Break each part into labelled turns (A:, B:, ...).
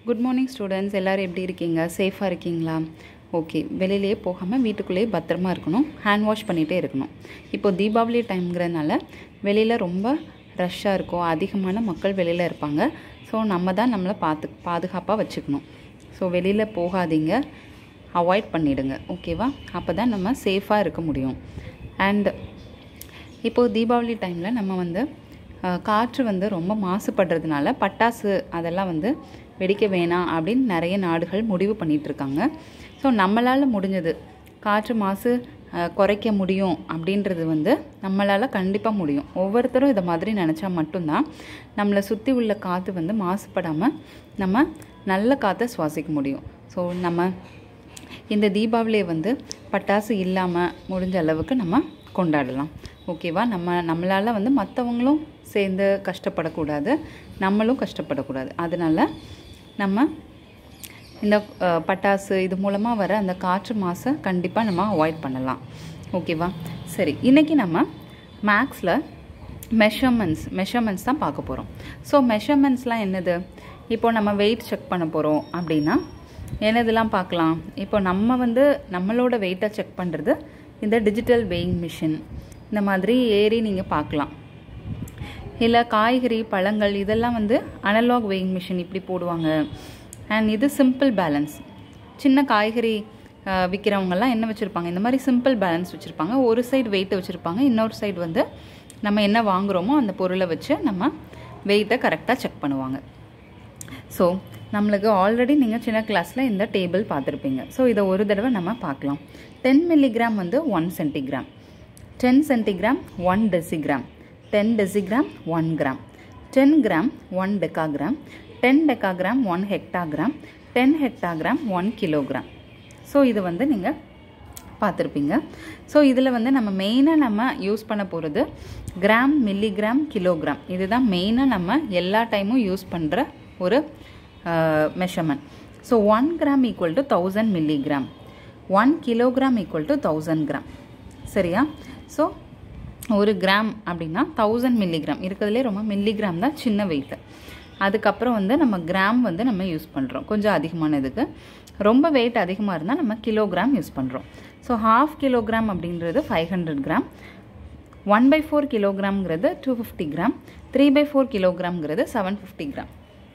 A: good morning students எல்லோரும் எப்படி இருக்கீங்க சேஃபாக இருக்கீங்களா ஓகே வெளியிலேயே போகாமல் வீட்டுக்குள்ளேயே பத்திரமா இருக்கணும் ஹேண்ட் வாஷ் பண்ணிகிட்டே இருக்கணும் இப்போ தீபாவளி டைம்ங்கிறதுனால வெளியில் ரொம்ப ரஷ்ஷாக இருக்கும் அதிகமான மக்கள் வெளியில் இருப்பாங்க ஸோ நம்ம தான் நம்மளை பார்த்து பாதுகாப்பாக வச்சுக்கணும் ஸோ வெளியில் போகாதீங்க அவாய்ட் பண்ணிடுங்க ஓகேவா அப்போ தான் நம்ம சேஃபாக இருக்க முடியும் அண்ட் இப்போது தீபாவளி டைமில் நம்ம வந்து அஹ், காற்று வந்து ரொம்ப மாசுபடுறதுனால பட்டாசு அதெல்லாம் வந்து வெடிக்க வேணாம் அப்படின்னு நிறைய நாடுகள் முடிவு பண்ணிட்டு இருக்காங்க ஸோ நம்மளால் முடிஞ்சது காற்று மாசு அஹ், குறைக்க முடியும் அப்படின்றது வந்து நம்மளால் கண்டிப்பாக முடியும் ஒவ்வொருத்தரும் இதை மாதிரி நினச்சா மட்டும்தான் நம்மளை சுற்றி உள்ள காற்று வந்து மாசுபடாமல் நம்ம நல்ல காற்றை சுவாசிக்க முடியும் ஸோ நம்ம இந்த தீபாவளியை வந்து பட்டாசு இல்லாமல் முடிஞ்ச அளவுக்கு நம்ம கொண்டாடலாம் ஓகேவா நம்ம நம்மளால் வந்து மற்றவங்களும் சேர்ந்து கஷ்டப்படக்கூடாது நம்மளும் கஷ்டப்படக்கூடாது அதனால நம்ம இந்த அஹ், பட்டாசு இது மூலமாக வர அந்த காற்று மாசை கண்டிப்பாக நம்ம அவாய்ட் பண்ணலாம் ஓகேவா சரி இன்றைக்கி நம்ம மேக்ஸில் மெஷர்மெண்ட்ஸ் மெஷர்மெண்ட்ஸ் தான் பார்க்க போகிறோம் ஸோ மெஷர்மெண்ட்ஸ்லாம் என்னது இப்போ நம்ம வெயிட் செக் பண்ண போகிறோம் அப்படின்னா என்னதெல்லாம் பார்க்கலாம் இப்போ நம்ம வந்து நம்மளோட வெயிட்டை செக் பண்ணுறது இந்த டிஜிட்டல் வெயிங் மிஷின் இந்த மாதிரி ஏறி நீங்கள் பார்க்கலாம் இல்லை காய்கறி பழங்கள் இதெல்லாம் வந்து அனலாக் வெயிங் மிஷின் இப்படி போடுவாங்க அண்ட் இது சிம்பிள் பேலன்ஸ் சின்ன காய்கறி அஹ், விற்கிறவங்கெல்லாம் என்ன வச்சுருப்பாங்க இந்த மாதிரி சிம்பிள் பேலன்ஸ் வச்சுருப்பாங்க ஒரு சைடு வெயிட்டை வச்சுருப்பாங்க இன்னொரு சைடு வந்து நம்ம என்ன வாங்குகிறோமோ அந்த பொருளை வச்சு நம்ம வெயிட்டை கரெக்டாக செக் பண்ணுவாங்க ஸோ நம்மளுக்கு ஆல்ரெடி நீங்கள் சின்ன கிளாஸில் இந்த டேபிள் பார்த்துருப்பீங்க ஸோ இதை ஒரு தடவை நம்ம பார்க்கலாம் டென் மில்லிகிராம் வந்து one centigram ten centigram one decigram ten decigram one gram ten gram one decagram ten decagram one hectogram ten hectogram one kilogram so இது வந்து நீங்கள் பார்த்துருப்பீங்க ஸோ இதில் வந்து நம்ம மெயினாக நம்ம யூஸ் பண்ண போகிறது கிராம் மில்லிகிராம் கிலோகிராம் இதுதான் மெயினாக நம்ம எல்லா டைமும் யூஸ் பண்ணுற ஒரு measurement so one gram equal to thousand milligram one kilogram equal to thousand gram சரியா ஸோ ஒரு கிராம் அப்படின்னா தௌசண்ட் மில்லிகிராம் இருக்கிறதுலே ரொம்ப மில்லிகிராம் தான் சின்ன வெயிட்டு அதுக்கப்புறம் வந்து நம்ம கிராம் வந்து நம்ம யூஸ் பண்ணுறோம் கொஞ்சம் அதிகமான இதுக்கு ரொம்ப வெயிட் அதிகமாக இருந்தால் நம்ம கிலோகிராம் யூஸ் பண்ணுறோம் ஸோ ஹாஃப் கிலோகிராம் அப்படின்றது five hundred gram one by four கிலோகிராம்ங்கிறது two fifty gram three by four கிலோகிராம்ங்கிறது செவன் ஃபிஃப்டி கிராம்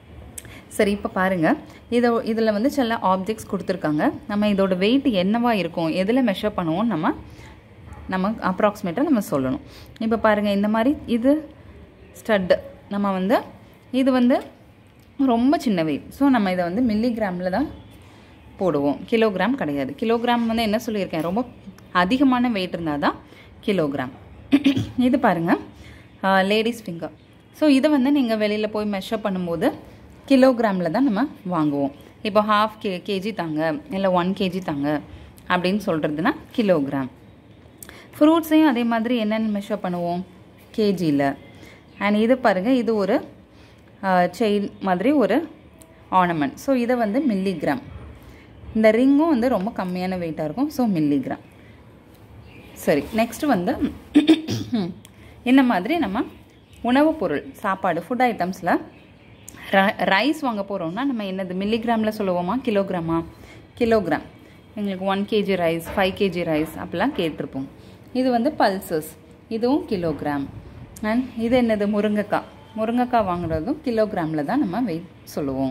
A: சரி இப்போ பாருங்கள் இதை இதில் வந்து சில ஆப்ஜெக்ட்ஸ் கொடுத்துருக்காங்க நம்ம இதோட வெயிட் என்னவா இருக்கும் எதில் மெஷர் பண்ணுவோம் நம்ம நம்ம அப்ராக்சிமேட்டாக நம்ம சொல்லணும் இப்போ பாருங்கள் இந்த மாதிரி இது ஸ்டட்டு நம்ம வந்து இது வந்து ரொம்ப சின்ன வெயிட் ஸோ நம்ம இதை வந்து மில்லிகிராமில் தான் போடுவோம் கிலோகிராம் கிடையாது கிலோகிராம் வந்து என்ன சொல்லியிருக்கேன் ரொம்ப அதிகமான வெயிட் இருந்தால் தான் கிலோகிராம் இது பாருங்கள் லேடிஸ் ஃபிங்கர் ஸோ இதை வந்து நீங்கள் வெளியில் போய் மெஷர் பண்ணும்போது கிலோகிராமில் தான் நம்ம வாங்குவோம் இப்போ ஹாஃப் கே கேஜி தாங்க இல்லை ஒன் கேஜி தாங்க அப்படின்னு சொல்கிறதுனா கிலோகிராம் ஃப்ரூட்ஸையும் அதே மாதிரி என்னென்ன மெஷர் பண்ணுவோம் கேஜியில் அண்ட் இது பாருங்கள் இது ஒரு செயின் மாதிரி ஒரு ஆர்னமெண்ட் ஸோ இதை வந்து மில்லிகிராம் இந்த ரிங்கும் வந்து ரொம்ப கம்மியான வெயிட்டாக இருக்கும் ஸோ மில்லிகிராம் சரி நெக்ஸ்ட் வந்து இந்த மாதிரி நம்ம உணவுப் பொருள் சாப்பாடு ஃபுட் ஐட்டம்ஸில் ரைஸ் வாங்க போகிறோம்னா நம்ம என்னது மில்லிகிராமில் சொல்லுவோமா கிலோகிராமா கிலோகிராம் எங்களுக்கு one KG rice five KG rice அப்படிலாம் கேட்டிருப்போம் இது வந்து பல்சஸ் இதுவும் கிலோகிராம் அண்ட் இது என்னது முருங்கைக்காய் முருங்கைக்காய் வாங்குறதும் கிலோகிராமில் தான் நம்ம வெயிட் சொல்லுவோம்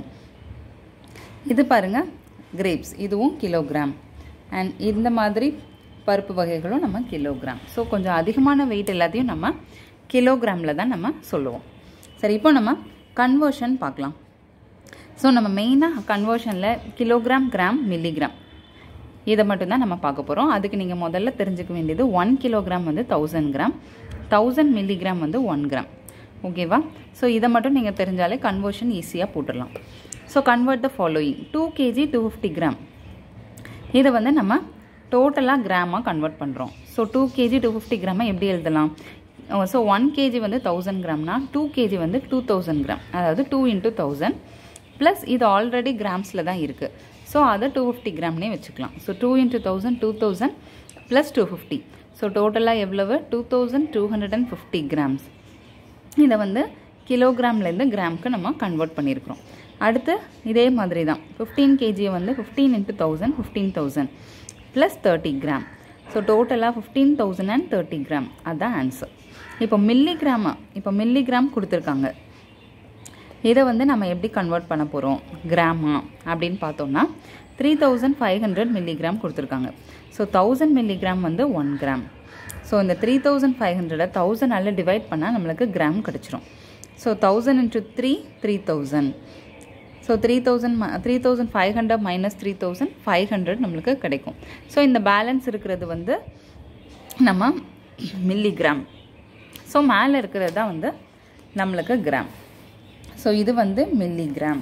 A: இது பாருங்க கிரேப்ஸ் இதுவும் கிலோகிராம் அண்ட் இந்த மாதிரி பருப்பு வகைகளும் நம்ம கிலோகிராம் ஸோ கொஞ்சம் அதிகமான வெயிட் எல்லாத்தையும் நம்ம கிலோகிராமில் தான் நம்ம சொல்லுவோம் சரி இப்போ நம்ம கன்வர்ஷன் பார்க்கலாம் ஸோ நம்ம மெயினாக கன்வர்ஷனில் கிலோகிராம் கிராம் மில்லிகிராம் இதை மட்டும்தான் நம்ம பார்க்க போகிறோம் அதுக்கு நீங்கள் முதல்ல தெரிஞ்சுக்க வேண்டியது ஒன் கிலோகிராம் வந்து தௌசண்ட் கிராம் தௌசண்ட் மில்லிகிராம் வந்து ஒன் கிராம் ஓகேவா ஸோ இதை மட்டும் நீங்கள் தெரிஞ்சாலே கன்வர்ஷன் ஈஸியாக போட்டுடலாம் so convert the following two KG two fifty gram இதை வந்து நம்ம டோட்டலாக கிராமாக கன்வெர்ட் பண்ணுறோம் so two KG two fifty கிராமை எப்படி எழுதலாம் ஸோ ஒன் கேஜி வந்து தௌசண்ட் கிராம்னா டூ கேஜி வந்து டூ தௌசண்ட் கிராம் அதாவது டூ இன்ட்டு தௌசண்ட் ப்ளஸ் இது ஆல்ரெடி கிராம்ஸில் தான் இருக்குது ஸோ அதை டூ ஃபிஃப்டி கிராம்னே வச்சுக்கலாம் so two into thousand two thousand plus two fifty so டோட்டலாக எவ்வளவு two thousand two hundred and fifty grams இதை வந்து கிலோகிராம்லேருந்து கிராமுக்கு நம்ம கன்வெர்ட் பண்ணியிருக்கிறோம் அடுத்து இதே மாதிரி தான் ஃபிஃப்டீன் கேஜியை வந்து fifteen into thousand fifteen thousand plus thirty gram so டோட்டலாக fifteen thousand and thirty gram அதுதான் ஆன்சர் இப்போ மில்லிகிராமா இப்போ மில்லிகிராம் கொடுத்துருக்காங்க இதை வந்து நம்ம எப்படி கன்வெர்ட் பண்ண போகிறோம் கிராமா அப்படின்னு பார்த்தோம்னா three thousand five hundred milligram கொடுத்துருக்காங்க ஸோ தௌசண்ட் மில்லிகிராம் வந்து ஒன் கிராம் ஸோ இந்த த்ரீ தௌசண்ட் ஃபைவ் ஹண்ட்ரடை தௌசண்டால் டிவைட் பண்ணால் நம்மளுக்கு கிராம் கிடச்சிரும் so thousand into three three thousand so three thousand three thousand five hundred minus three thousand five hundred நம்மளுக்கு கிடைக்கும் ஸோ இந்த பேலன்ஸ் இருக்கிறது வந்து நம்ம மில்லிகிராம் ஸோ மேலே இருக்கிறது தான் வந்து நம்மளுக்கு கிராம் ஸோ இது வந்து மில்லிகிராம்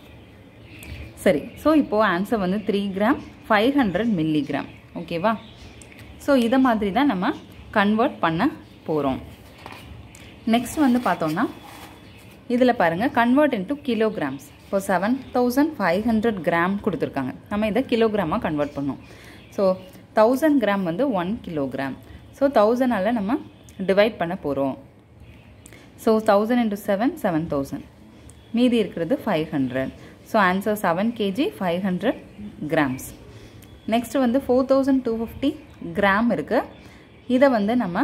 A: சரி ஸோ இப்போது ஆன்சர் வந்து three gram five hundred milligram ஓகேவா ஸோ இதை மாதிரி தான் நம்ம கன்வெர்ட் பண்ண போகிறோம் நெக்ஸ்ட் வந்து பார்த்தோம்னா இதில் பாருங்கள் கன்வெர்ட் இன்ட்டு கிலோகிராம்ஸ் இப்போ seven thousand five hundred gram கொடுத்துருக்காங்க நம்ம இதை கிலோகிராமாக கன்வெர்ட் பண்ணோம் ஸோ தௌசண்ட் கிராம் வந்து ஒன் கிலோகிராம் ஸோ தௌசண்டால் நம்ம டிவைட் பண்ண போகிறோம் so thousand into seven seven thousand மீதி இருக்கிறது five hundred so answer seven KG five hundred grams next வந்து four thousand two fifty gram இருக்குது இதை வந்து நம்ம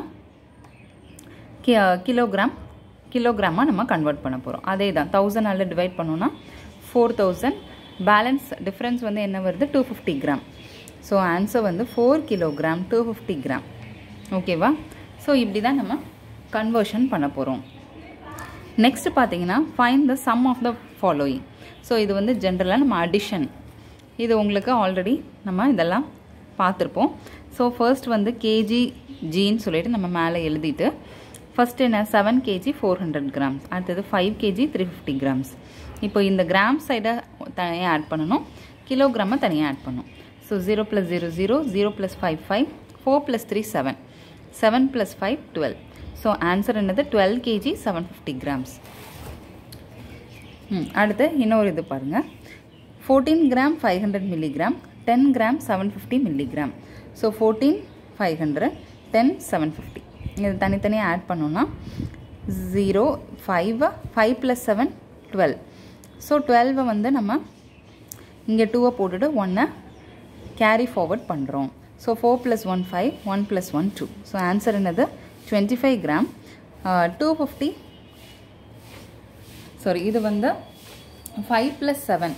A: கிலோகிராம் கிலோகிராமாக நம்ம கன்வெர்ட் பண்ண போகிறோம் அதே தான் தௌசண்டால் டிவைட் பண்ணோன்னா ஃபோர் தௌசண்ட் பேலன்ஸ் டிஃப்ரென்ஸ் வந்து என்ன வருது two fifty gram so answer வந்து four kilogram two fifty gram ஓகேவா ஸோ இப்படி தான் நம்ம கன்வர்ஷன் பண்ண போகிறோம் நெக்ஸ்ட் பார்த்தீங்கன்னா find the sum of the following so இது வந்து ஜென்ரலாக நம்ம அடிஷன் இது உங்களுக்கு ஆல்ரெடி நம்ம இதெல்லாம் பார்த்துருப்போம் ஸோ ஃபர்ஸ்ட் வந்து கேஜி ஜின்னு சொல்லிட்டு நம்ம மேலே எழுதிட்டு ஃபஸ்ட் என்ன seven KG four hundred grams அடுத்தது five KG three fifty grams இப்போ இந்த கிராம் சைடை தனியாக ஆட் பண்ணணும் கிலோகிராமை தனியாக ஆட் பண்ணணும் so zero plus zero zero zero plus five five four plus three seven seven plus five twelve so answer என்னது twelve KG seven fifty grams ம் அடுத்து இன்னொரு இது பாருங்கள் fourteen gram five hundred milligram ten gram seven fifty milligram so fourteen five hundred ten seven fifty இது தனித்தனியாக add பண்ணோன்னா zero five five plus seven twelve so டுவெல்வை வந்து நம்ம இங்கே டூவை போட்டுட்டு ஒன்னை கேரி ஃபார்வர்ட் பண்ணுறோம் so four plus one five one plus one two so answer என்னது twenty five gram two fifty sorry இது வந்து ஃபைவ் ப்ளஸ் செவன்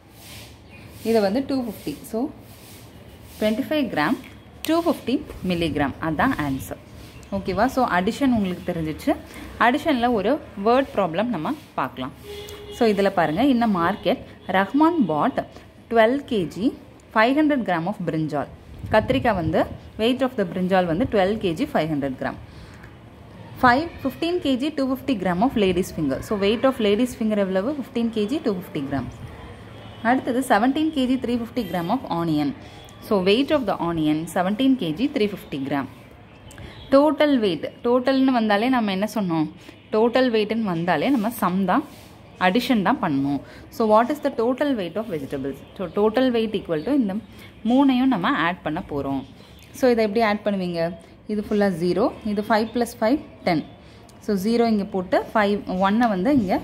A: இது வந்து two fifty so twenty five gram two fifty milligram அதுதான் answer ஓகேவா so addition உங்களுக்கு தெரிஞ்சிச்சு அடிஷனில் ஒரு வேர்ட் ப்ராப்ளம் நம்ம பார்க்கலாம் ஸோ இதில் பாருங்கள் இந்த market Rahman bought twelve KG five hundred gram of brinjal கத்திரிக்காய் வந்து வெயிட் ஆஃப் த பிரிஞ்சால் வந்து twelve KG five hundred gram five fifteen KG two fifty gram of ladies finger so weight of ladies finger எவ்வளவு fifteen KG two fifty gram அடுத்தது seventeen KG three fifty gram of onion so weight of the onion seventeen KG three fifty gram total weight டோட்டல்னு வந்தாலே நம்ம என்ன சொன்னோம் total வெயிட்னு வந்தாலே நம்ம some தான் அடிஷன் தான் பண்ணணும் so what is the total weight of vegetables so total weight equal to இந்த மூணையும் நம்ம ஆட் பண்ண போகிறோம் ஸோ இதை எப்படி ஆட் பண்ணுவீங்க இது ஃபுல்லாக ஜீரோ இது five plus five ten so zero இங்கே போட்டு ஃபைவ் ஒன்னை வந்து இங்கே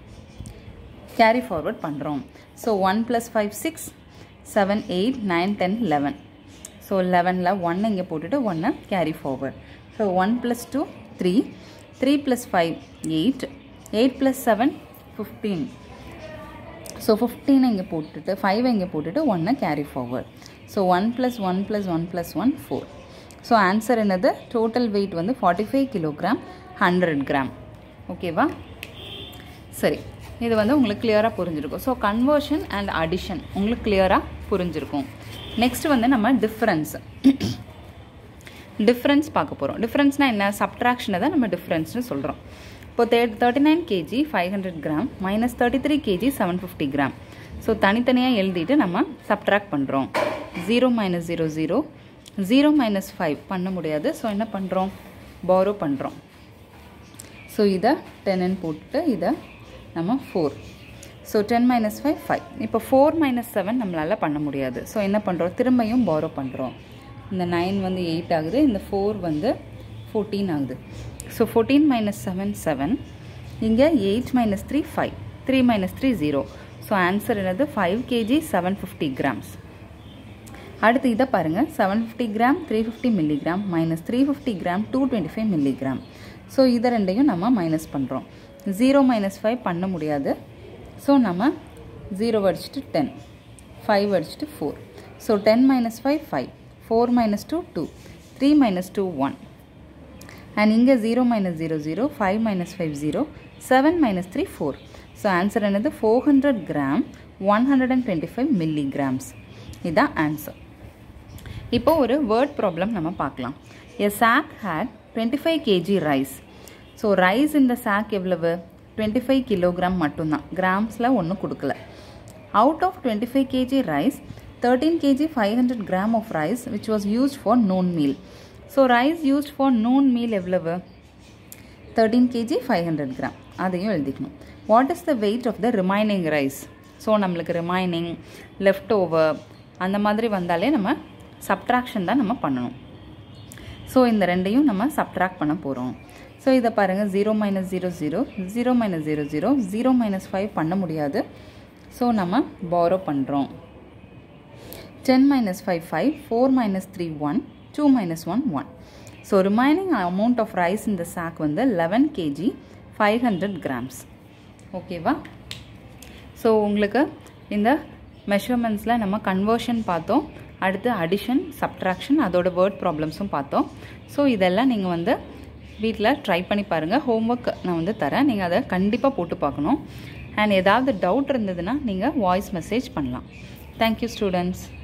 A: கேரி ஃபார்வர்ட் பண்ணுறோம் so one plus five six seven eight nine ten eleven so லெவனில் ஒன்று இங்கே போட்டுட்டு ஒன்றை carry forward so one plus two three three plus five eight eight plus seven fifteen so ஃபிஃப்டீனை இங்கே போட்டுட்டு ஃபைவை இங்கே போட்டுட்டு ஒன்னை carry forward so one plus one plus one plus one four so answer என்னது டோட்டல் வெயிட் வந்து forty five kilogram hundred gram ஓகேவா சரி இது வந்து உங்களுக்கு கிளியராக புரிஞ்சிருக்கும் ஸோ கன்வர்ஷன் அண்ட் அடிஷன் உங்களுக்கு கிளியராக புரிஞ்சிருக்கும் நெக்ஸ்ட் வந்து நம்ம டிஃப்ரென்ஸ் டிஃப்ரென்ஸ் பார்க்க போகிறோம் டிஃப்ரென்ஸ்னால் என்ன சப்ட்ராக்ஷனை தான் நம்ம டிஃப்ரென்ஸ்னு சொல்கிறோம் இப்போ தே thirty nine KG five hundred gram minus thirty three KG seven fifty gram so தனித்தனியாக எழுதிட்டு நம்ம சப்ட்ராக்ட் பண்ணுறோம் zero minus zero zero zero minus five பண்ண முடியாது ஸோ என்ன பண்ணுறோம் பாரோ பண்ணுறோம் ஸோ இதை டென்னு போட்டுட்டு இதை நம்ம four so ten minus five five இப்போ ஃபோர் மைனஸ் செவன் நம்மளால் பண்ண முடியாது ஸோ என்ன பண்ணுறோம் திரும்பியும் பாரோ பண்ணுறோம் இந்த நைன் வந்து எயிட் ஆகுது இந்த ஃபோர் வந்து ஃபோர்டீன் ஆகுது so fourteen minus seven seven இங்கே eight minus three five three minus three zero so answer என்னது five KG seven fifty grams அடுத்து இதை பாருங்கள் seven fifty gram three fifty milligram minus three fifty gram two twenty five milligram so இதை ரெண்டையும் நம்ம minus பண்ணுறோம் zero minus five பண்ண முடியாது ஸோ நம்ம ஜீரோ அடிச்சுட்டு டென் ஃபைவ் அடிச்சுட்டு four so ten minus five five four minus two two three minus two one and இங்கே zero minus zero zero five minus five zero seven minus three four so answer என்னது four hundred gram one hundred and twenty five milligrams இதுதான் answer இப்போ ஒரு word problem நம்ம பார்க்கலாம் a sack had twenty five KG rice so rice இந்த sack எவ்வளவு twenty five kilogram மட்டும்தான் கிராம்ஸில் ஒன்றும் கொடுக்கல out of twenty five KG rice thirteen KG five hundred gram of rice which was used for noon meal so rice used for noon meal எவ்வளவு thirteen KG five hundred gram அதையும் எழுதிக்கணும் what is the weight of the remaining rice so நம்மளுக்கு remaining left over அந்த மாதிரி வந்தாலே நம்ம subtraction தான் நம்ம பண்ணணும் ஸோ இந்த ரெண்டையும் நம்ம சப்ட்ராக்ட் பண்ண போகிறோம் ஸோ இதை பாருங்கள் zero minus zero zero zero minus zero zero zero minus five பண்ண முடியாது ஸோ நம்ம பாரோ பண்ணுறோம் ten minus five five four minus three one two minus one one so remaining amount of rice இந்த sack வந்து eleven KG five hundred grams ஓகேவா so உங்களுக்கு இந்த மெஷர்மெண்ட்ஸில் நம்ம கன்வர்ஷன் பார்த்தோம் அடுத்து அடிஷன் சப்ட்ராக்ஷன் அதோட வேர்ட் ப்ராப்ளம்ஸும் பார்த்தோம் ஸோ இதெல்லாம் நீங்கள் வந்து வீட்டில் ட்ரை பண்ணி பாருங்கள் ஹோம்ஒர்க் நான் வந்து தரேன் நீங்கள் அதை கண்டிப்பாக போட்டு பார்க்கணும் அண்ட் ஏதாவது டவுட் இருந்ததுன்னா நீங்கள் வாய்ஸ் மெசேஜ் பண்ணலாம் தேங்க்யூ ஸ்டூடெண்ட்ஸ்